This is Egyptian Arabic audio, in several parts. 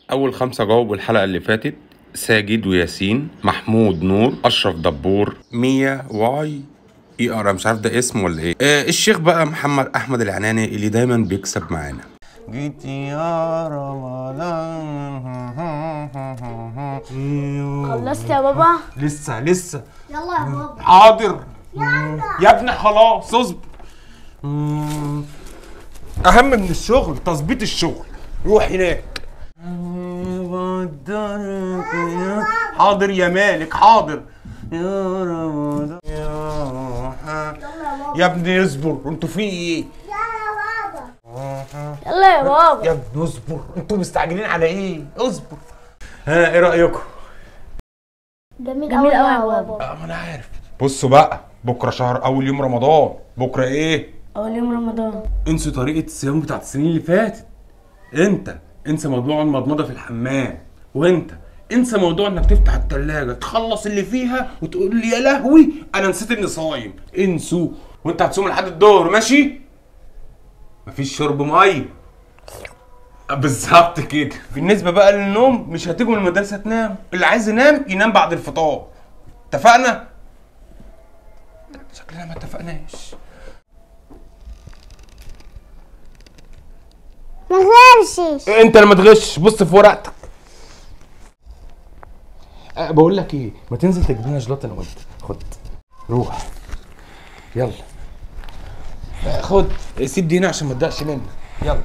اول خمسه جاوبوا الحلقه اللي فاتت ساجد وياسين محمود نور اشرف دبور ميا واي اي ار مش عارف ده اسم ولا ايه آه الشيخ بقى محمد احمد العناني اللي دايما بيكسب معانا جيت يا رمضان خلصت يا بابا لسه لسه يلا يا بابا حاضر يا ابني خلاص اصبر اهم من الشغل تظبيط الشغل روح هناك حاضر يا مالك حاضر يا رمضان يا يا ابني اصبر انتوا في ايه يلا يا بابا يا ابني اصبر انتوا مستعجلين على ايه اصبر ها ايه رايكم جميل قوي يا بابا اه ما انا عارف بصوا بقى بكره شهر اول يوم رمضان بكره ايه اول يوم رمضان انسوا طريقه الصيام بتاعت السنين اللي فاتت انت انسى موضوع المضمضه في الحمام وانت انسى موضوع انك تفتح التلاجة تخلص اللي فيها وتقول لي يا لهوي انا نسيت اني صايم انسوا وانت هتصوم لحد الظهر ماشي مفيش شرب ميه بالظبط كده بالنسبه بقى للنوم مش هتيجوا من المدرسه تنام اللي عايز ينام ينام بعد الفطار اتفقنا شكلنا ما اتفقناش ما غيرشش انت اللي ما تغش بص في ورقتك أه بقول لك ايه ما تنزل تجيب لنا جلاطه انا وانت خد روح يلا أه خد سيب دي هنا عشان ما تضيعش منك يلا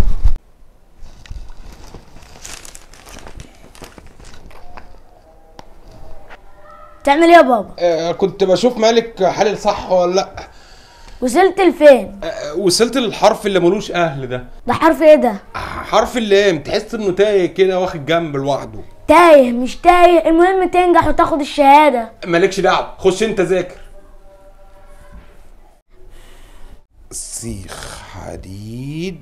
تعمل ايه يا بابا أه كنت بشوف مالك حلل صح ولا لا وصلت لفين أه وصلت للحرف اللي ملوش اهل ده ده حرف ايه ده حرف اللام تحس انه تايه كده واخد جنب لوحده تايه مش تايه المهم تنجح وتاخد الشهاده مالكش دعوه خش انت ذاكر سيخ حديد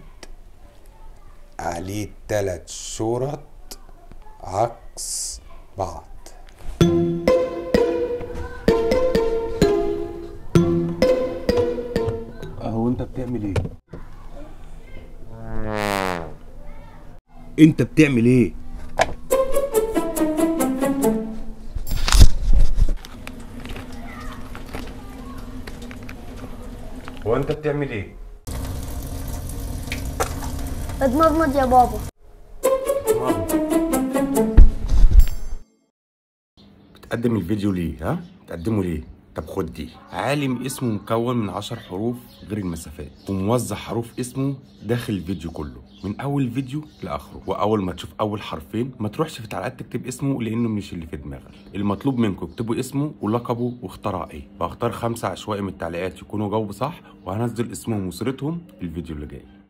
عليه تلات شرط عكس بعض هو انت بتعمل ايه انت بتعمل ايه هو انت بتعمل ايه اتمضمض يا بابا بتقدم الفيديو ليه ها بتقدمه ليه طب خد دي عالم اسمه مكون من عشر حروف غير المسافات وموزع حروف اسمه داخل الفيديو كله من اول الفيديو لاخره واول ما تشوف اول حرفين ما تروحش في التعليقات تكتب اسمه لانه مش اللي في دماغك المطلوب منكم اكتبوا اسمه ولقبه واخترع ايه واختار خمسه عشوائي من التعليقات يكونوا جاوبوا صح وهنزل اسمهم وصورتهم في الفيديو اللي جاي